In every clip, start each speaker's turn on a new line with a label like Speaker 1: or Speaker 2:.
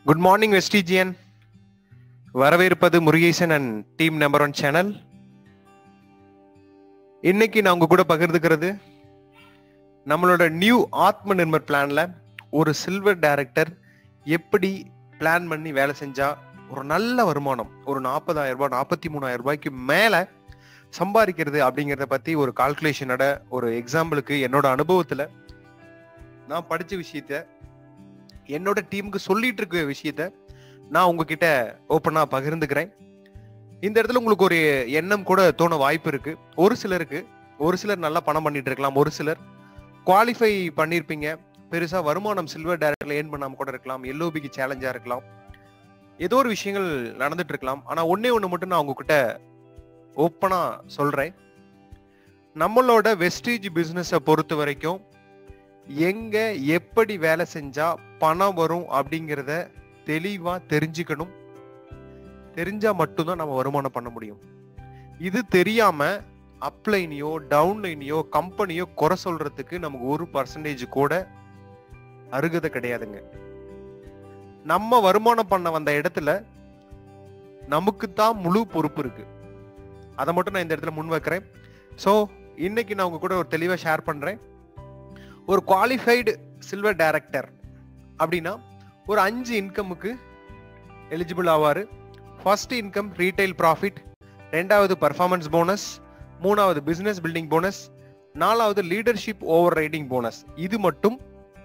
Speaker 1: good morning Vestigian வரவேற்பது Murugesan and team number one channel இன்னைக்கு நான் உங்க கூட பகிர்ந்துக்கிறது நம்மளோட நியூ ஆத்ம நிர்மர் பிளான்ல ஒரு சில்வர் டைரக்டர் எப்படி பிளான் பண்ணி வேலை செஞ்சா ஒரு நல்ல வருமானம் ஒரு நாற்பதாயிரம் ரூபாய் நாற்பத்தி மூணாயிரம் ரூபாய்க்கு மேல சம்பாதிக்கிறது அப்படிங்கிறத பத்தி ஒரு கால்குலேஷனோட ஒரு எக்ஸாம்பிளுக்கு என்னோட அனுபவத்துல நான் படிச்ச விஷயத்த என்னோட டீமுக்கு சொல்லிட்டு இருக்க விஷயத்த நான் உங்ககிட்ட ஓப்பனா பகிர்ந்துக்கிறேன் இந்த இடத்துல உங்களுக்கு ஒரு எண்ணம் கூட தோண வாய்ப்பு இருக்கு ஒரு சிலருக்கு ஒரு சிலர் நல்லா பணம் பண்ணிட்டு இருக்கலாம் ஒரு சிலர் குவாலிஃபை பண்ணியிருப்பீங்க பெருசா வருமானம் சில்வர் டைரக்டர்ல ஏன் பண்ணாம கூட இருக்கலாம் எல்ஓபிக்கு சேலஞ்சா இருக்கலாம் ஏதோ ஒரு விஷயங்கள் நடந்துட்டு இருக்கலாம் ஆனா ஒன்னே ஒண்ணு மட்டும் நான் உங்ககிட்ட ஓப்பனா சொல்றேன் நம்மளோட வெஸ்டேஜ் பிசினஸை பொறுத்த வரைக்கும் எங்க எப்படி வேலை செஞ்சா பணம் வரும் அப்படிங்கிறத தெளிவா தெரிஞ்சுக்கணும் தெரிஞ்சா மட்டும்தான் நம்ம வருமானம் பண்ண முடியும் இது தெரியாம அப்லைனையோ டவுன்லைனையோ கம்பெனியோ குறை சொல்றதுக்கு நமக்கு ஒரு பர்சன்டேஜ் கூட அருகதை கிடையாதுங்க நம்ம வருமானம் பண்ண வந்த இடத்துல நமக்கு தான் முழு பொறுப்பு இருக்கு அதை மட்டும் நான் இந்த இடத்துல முன் வைக்கிறேன் ஸோ இன்னைக்கு நான் உங்க கூட ஒரு தெளிவாக ஷேர் பண்றேன் ஒரு குவாலிஃபைடு சில்வர் டைரக்டர் அப்படின்னா ஒரு அஞ்சு இன்கமுக்கு எலிஜிபிள் ஆவார் ஃபர்ஸ்ட் இன்கம் ரீட்டைல் ப்ராஃபிட் ரெண்டாவது பர்ஃபார்மன்ஸ் போனஸ் மூணாவது பிசினஸ் பில்டிங் போனஸ் நாலாவது லீடர்ஷிப் ஓவர் ரைடிங் போனஸ் இது மட்டும்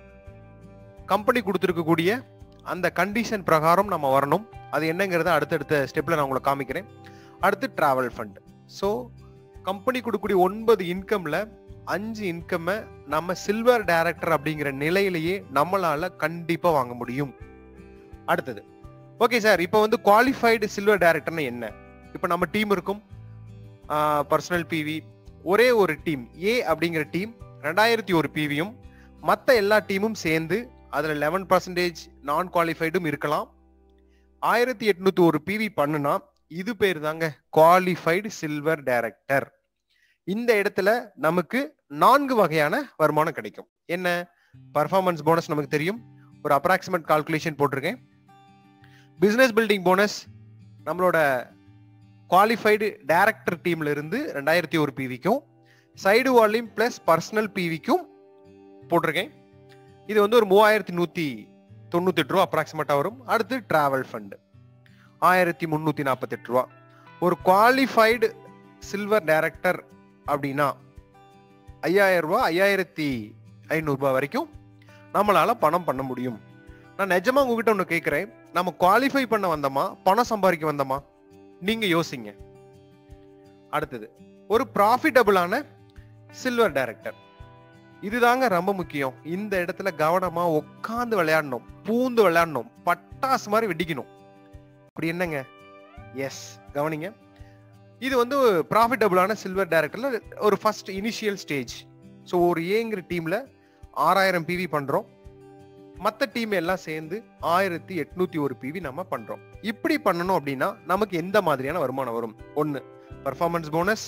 Speaker 1: கம்பெனி கொடுத்துருக்கக்கூடிய அந்த கண்டிஷன் பிரகாரம் நம்ம வரணும் அது என்னங்கிறத அடுத்தடுத்த ஸ்டெப்ல நான் உங்களுக்கு காமிக்கிறேன் அடுத்து டிராவல் ஃபண்ட் ஸோ கம்பெனி கொடுக்கக்கூடிய ஒன்பது இன்கம்ல அஞ்சு இன்கம்மை நம்ம சில்வர் டைரக்டர் அப்படிங்கிற நிலையிலேயே நம்மளால கண்டிப்பா வாங்க முடியும் அடுத்தது ஓகே சார் இப்போ வந்து குவாலிஃபைடு சில்வர் டைரக்டர்னு என்ன இப்போ நம்ம டீம் இருக்கும் பர்சனல் பிவி ஒரே ஒரு டீம் ஏ அப்படிங்கிற டீம் ரெண்டாயிரத்தி ஒரு பிவியும் மற்ற எல்லா டீமும் சேர்ந்து அதில் லெவன் பர்சன்டேஜ் நான் குவாலிஃபைடும் இருக்கலாம் ஆயிரத்தி எட்நூத்தி ஒரு பிவி பண்ணுனா இது பேர் தாங்க குவாலிஃபைடு சில்வர் டைரக்டர் இந்த இடத்துல நமக்கு நான்கு வகையான வருமானம் கிடைக்கும் என்ன பர்ஃபார்மன்ஸ் போனஸ் நமக்கு தெரியும் ஒரு அப்ராக்சிமேட் கால்குலேஷன் போட்டிருக்கேன் பிசினஸ் பில்டிங் போனஸ் நம்மளோட குவாலிஃபைடு டைரக்டர் டீம்ல இருந்து ரெண்டாயிரத்தி ஒரு பிவிக்கும் சைடு வால்யூம் பிளஸ் பர்சனல் பிவிக்கும் போட்டிருக்கேன் இது வந்து ஒரு மூவாயிரத்தி நூத்தி தொண்ணூத்தி எட்டு ரூபா அப்ராக்சிமேட்டா வரும் அடுத்து டிராவல் ஃபண்ட் ஆயிரத்தி முன்னூத்தி நாற்பத்தி எட்டு ரூபா ஒரு குவாலிஃபைடு சில்வர் டைரக்டர் அப்படின்னா ஐயாயிரம் ரூபாய் ஐயாயிரத்தி ஐநூறு ரூபாய் வரைக்கும் நம்மளால பணம் பண்ண முடியும் நான் நிஜமா உங்ககிட்ட ஒன்று கேட்குறேன் நம்ம குவாலிஃபை பண்ண வந்தோமா பணம் சம்பாதிக்க வந்தோமா நீங்க யோசிங்க அடுத்தது ஒரு ப்ராஃபிட்டபிளான சில்வர் டைரக்டர் இதுதாங்க ரொம்ப முக்கியம் இந்த இடத்துல கவனமா உட்காந்து விளையாடணும் பூந்து விளையாடணும் பட்டாசு மாதிரி வெடிக்கணும் அப்படி என்னங்க எஸ் கவனிங்க இது வந்து ப்ராஃபிட்டபிளான சில்வர் டைரக்டர்ல ஒரு ஃபர்ஸ்ட் இனிஷியல் ஸ்டேஜ் ஸோ ஒரு ஏங்கிற டீம்ல ஆறாயிரம் பிவி பண்றோம் மற்ற டீம் எல்லாம் சேர்ந்து ஆயிரத்தி எட்நூத்தி ஒரு பிவி நம்ம பண்றோம் இப்படி பண்ணணும் அப்படின்னா நமக்கு எந்த மாதிரியான வருமானம் வரும் ஒன்னு பர்ஃபார்மன்ஸ் போனஸ்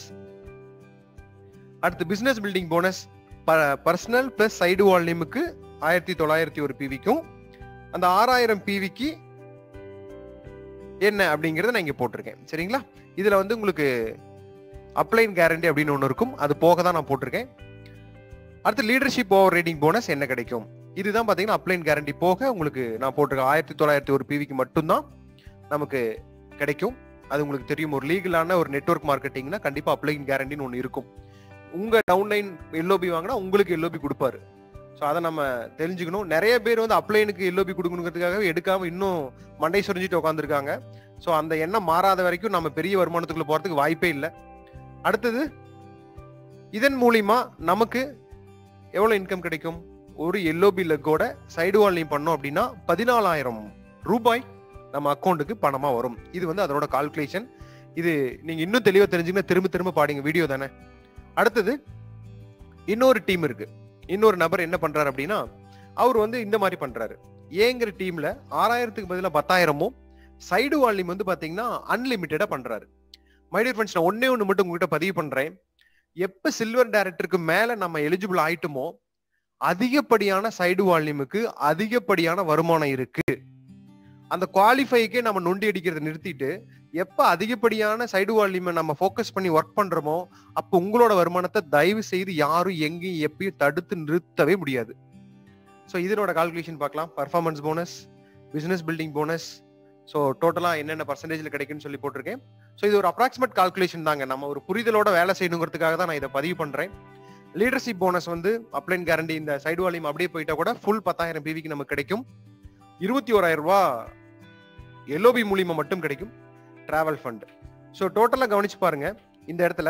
Speaker 1: அடுத்து business building bonus personal plus side வால்யூமுக்கு ஆயிரத்தி தொள்ளாயிரத்தி ஒரு பிவிக்கும் அந்த ஆறாயிரம் பிவிக்கு என்ன அப்படிங்கறத நான் இங்க போட்டிருக்கேன் சரிங்களா இதுல வந்து உங்களுக்கு அப்ளைன் கேரண்டி அப்படின்னு ஒன்று இருக்கும் அது போக தான் நான் போட்டிருக்கேன் அடுத்து லீடர்ஷிப் ஓவர் ரேட்டிங் போனஸ் என்ன கிடைக்கும் இதுதான் பார்த்தீங்கன்னா அப்ளைன் கேரண்டி போக உங்களுக்கு நான் போட்டிருக்கேன் ஆயிரத்தி தொள்ளாயிரத்தி ஒரு பிவிக்கு மட்டும்தான் நமக்கு கிடைக்கும் அது உங்களுக்கு தெரியும் ஒரு லீகலான ஒரு நெட்ஒர்க் மார்க்கெட்டிங்னா கண்டிப்பாக அப்ளைன் கேரண்டின்னு ஒன்று இருக்கும் உங்க டவுன்லைன் எல்ஓபி வாங்கினா உங்களுக்கு எல்ஓபி கொடுப்பாரு ஸோ அதை நம்ம தெரிஞ்சுக்கணும் நிறைய பேர் வந்து அப்ளைனுக்கு எல்ஓபி கொடுக்கணுங்கிறதுக்காக எடுக்காம இன்னும் மண்டை சொரிஞ்சிட்டு உட்காந்துருக்காங்க ஸோ அந்த எண்ணம் மாறாத வரைக்கும் நம்ம பெரிய வருமானத்துக்குள்ள போறதுக்கு வாய்ப்பே இல்லை அடுத்தது இதன் மூலியமா நமக்கு எவ்வளவு இன்கம் கிடைக்கும் ஒரு எல்ஓபி லெக்கோட சைடு வால்லையும் பண்ணோம் அப்படின்னா பதினாலாயிரம் ரூபாய் நம்ம அக்கௌண்ட்டுக்கு பணமா வரும் இது வந்து அதனோட கால்குலேஷன் இது நீங்க இன்னும் தெளிவா தெரிஞ்சுங்கன்னா திரும்ப திரும்ப பாடிங்க வீடியோ தானே அடுத்தது இன்னொரு டீம் இருக்கு இன்னொரு நபர் என்ன பண்றாரு அப்படின்னா அவர் வந்து இந்த மாதிரி பண்றாரு ஏங்கிற டீம்ல ஆறாயிரத்துக்கு பதிலாக பத்தாயிரமும் சைடு வால்யூம் வந்து பாத்தீங்கன்னா அன்லிமிட்டடா பண்றாரு மைடியர் ஃப்ரெண்ட்ஸ் நான் ஒன்னே ஒன்று மட்டும் உங்ககிட்ட பதிவு பண்றேன் எப்ப சில்வர் டைரக்டருக்கு மேல நம்ம எலிஜிபிள் ஆயிட்டுமோ அதிகப்படியான சைடு வால்யூமுக்கு அதிகப்படியான வருமானம் இருக்கு அந்த குவாலிஃபைக்கே நம்ம நொண்டி அடிக்கிறத நிறுத்திட்டு எப்ப அதிகப்படியான சைடு வால்யூமை நம்ம ஃபோக்கஸ் பண்ணி ஒர்க் பண்றோமோ அப்போ உங்களோட வருமானத்தை தயவு செய்து யாரும் எங்கேயும் எப்பயும் தடுத்து நிறுத்தவே முடியாது ஸோ இதனோட கால்குலேஷன் பார்க்கலாம் performance bonus business building bonus so டோட்டலாக என்னென்ன பர்சன்டேஜில் கிடைக்குன்னு சொல்லி போட்டிருக்கேன் ஸோ இது ஒரு அப்ராக்சிமேட் கால்குலேஷன் தாங்க நம்ம ஒரு புரிதலோட வேலை செய்யணுங்கிறதுக்காக தான் நான் இதை பதிவு பண்ணுறேன் லீடர்ஷிப் போனஸ் வந்து அப்ளைன் கேரண்டி இந்த சைடு வால்யூம் அப்படியே போயிட்டா கூட ஃபுல் பத்தாயிரம் பிவிக்கு நமக்கு கிடைக்கும் இருபத்தி ஓராயிரம் ரூபா எல்ஓபி மூலியமா மட்டும் கிடைக்கும் டிராவல் ஃபண்ட் ஸோ டோட்டலாக கவனிச்சு பாருங்க இந்த இடத்துல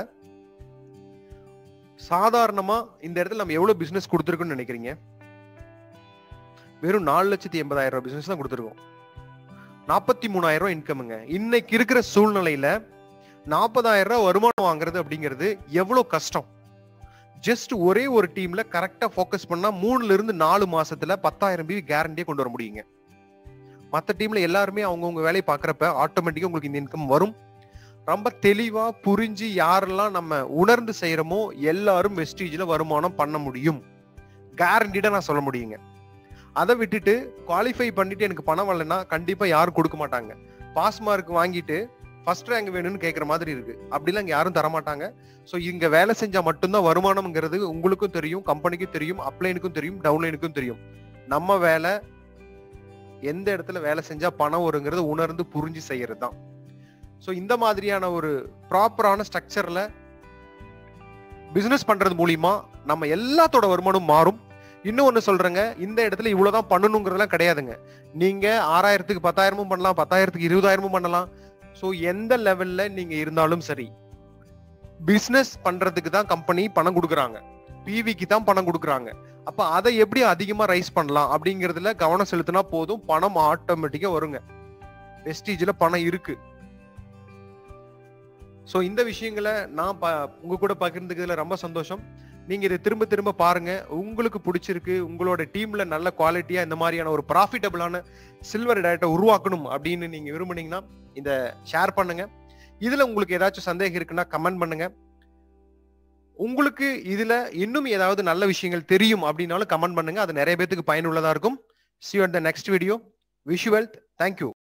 Speaker 1: சாதாரணமா இந்த இடத்துல நம்ம எவ்வளவு பிசினஸ் கொடுத்துருக்கோம்னு நினைக்கிறீங்க வெறும் நாலு லட்சத்தி எண்பதாயிரம் ரூபாய் பிசினஸ் தான் கொடுத்துருக்கோம் நாற்பத்தி மூணாயிரம் ரூபாய் இன்கமுங்க இன்னைக்கு இருக்கிற சூழ்நிலையில நாற்பதாயிரம் ரூபாய் வருமானம் வாங்குறது அப்படிங்கிறது எவ்வளவு கஷ்டம் ஜஸ்ட் ஒரே ஒரு டீம்ல கரெக்டா ஃபோக்கஸ் பண்ணா மூணுல இருந்து நாலு மாசத்துல பத்தாயிரம் பிவி கேரண்டியே கொண்டு வர முடியுங்க மற்ற டீம்ல எல்லாருமே அவங்கவுங்க வேலையை பாக்குறப்ப ஆட்டோமேட்டிக்கா உங்களுக்கு இந்த இன்கம் வரும் ரொம்ப தெளிவா புரிஞ்சு யாரெல்லாம் நம்ம உணர்ந்து செய்யறோமோ எல்லாரும் வெஸ்டீஜ்ல வருமானம் பண்ண முடியும் கேரண்டீடா நான் சொல்ல முடியுங்க அதை விட்டுட்டு குவாலிஃபை பண்ணிட்டு எனக்கு பணம் வரலன்னா கண்டிப்பா யாரும் கொடுக்க மாட்டாங்க பாஸ் மார்க் வாங்கிட்டு ஃபர்ஸ்ட் ரேங்க் வேணும்னு கேட்குற மாதிரி இருக்கு அப்படிலாம் இங்க யாரும் தரமாட்டாங்க ஸோ இங்க வேலை செஞ்சா மட்டும்தான் வருமானம்ங்கிறது உங்களுக்கும் தெரியும் கம்பெனிக்கும் தெரியும் அப்ளைனுக்கும் தெரியும் டவுன்லைனுக்கும் தெரியும் நம்ம வேலை எந்த இடத்துல வேலை செஞ்சா பணம் வருங்கிறத உணர்ந்து புரிஞ்சு செய்யறது தான் ஸோ இந்த மாதிரியான ஒரு ப்ராப்பரான ஸ்ட்ரக்சர்ல பிசினஸ் பண்றது மூலியமா நம்ம எல்லாத்தோட வருமானம் மாறும் இன்னும் ஒன்று சொல்றேங்க இந்த இடத்துல இவ்வளவுதான் பண்ணணுங்கிறதெல்லாம் கிடையாதுங்க நீங்க ஆறாயிரத்துக்கு பத்தாயிரமும் பண்ணலாம் பத்தாயிரத்துக்கு இருபதாயிரமும் பண்ணலாம் ஸோ எந்த லெவல்ல நீங்க இருந்தாலும் சரி பிசினஸ் பண்றதுக்கு தான் கம்பெனி பணம் கொடுக்குறாங்க பிவிக்கு தான் பணம் கொடுக்குறாங்க அப்ப அதை எப்படி அதிகமா ரைஸ் பண்ணலாம் அப்படிங்கறதுல கவனம் செலுத்தினா போதும் பணம் ஆட்டோமேட்டிக்கா வருங்க வெஸ்டீஜ்ல பணம் இருக்கு ஸோ இந்த விஷயங்களை நான் ப- உங்க கூட பகிர்ந்துக்கிறதுல ரொம்ப சந்தோஷம் நீங்க இதை திரும்ப திரும்ப பாருங்க உங்களுக்கு பிடிச்சிருக்கு உங்களோட டீம்ல நல்ல குவாலிட்டியா இந்த மாதிரியான ஒரு ப்ராஃபிட்டபிளான சில்வர் டேட்டை உருவாக்கணும் அப்படின்னு நீங்க விரும்புனீங்கன்னா இந்த ஷேர் பண்ணுங்க இதுல உங்களுக்கு ஏதாச்சும் சந்தேகம் இருக்குன்னா கமெண்ட் பண்ணுங்க உங்களுக்கு இதுல இன்னும் ஏதாவது நல்ல விஷயங்கள் தெரியும் அப்படின்னாலும் கமெண்ட் பண்ணுங்க அது நிறைய பேத்துக்கு பயனுள்ளதா இருக்கும் see you the next video wish wealth thank you